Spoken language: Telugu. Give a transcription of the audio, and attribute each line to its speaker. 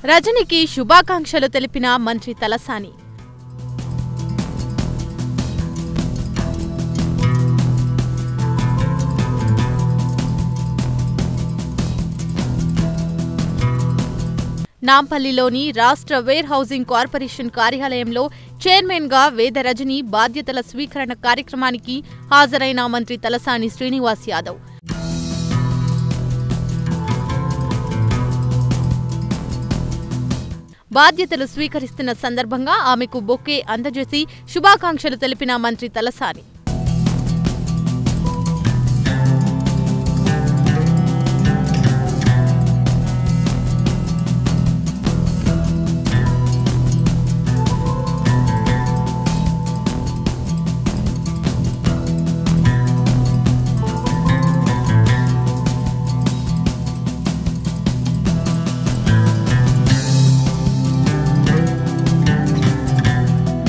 Speaker 1: రజనికి శుభాకాంక్షలు తెలిపిన మంత్రి తలసాని నాంపల్లిలోని రాష్ట్ర వేర్ హౌసింగ్ కార్పొరేషన్ కార్యాలయంలో చైర్మన్గా వేద రజని బాధ్యతల స్వీకరణ కార్యక్రమానికి హాజరైన మంత్రి తలసాని శ్రీనివాస్ యాదవ్ బాధ్యతలు స్వీకరిస్తున్న సందర్భంగా ఆమెకు బొకే అందజేసి శుభాకాంక్షలు తెలిపిన మంత్రి తలసాని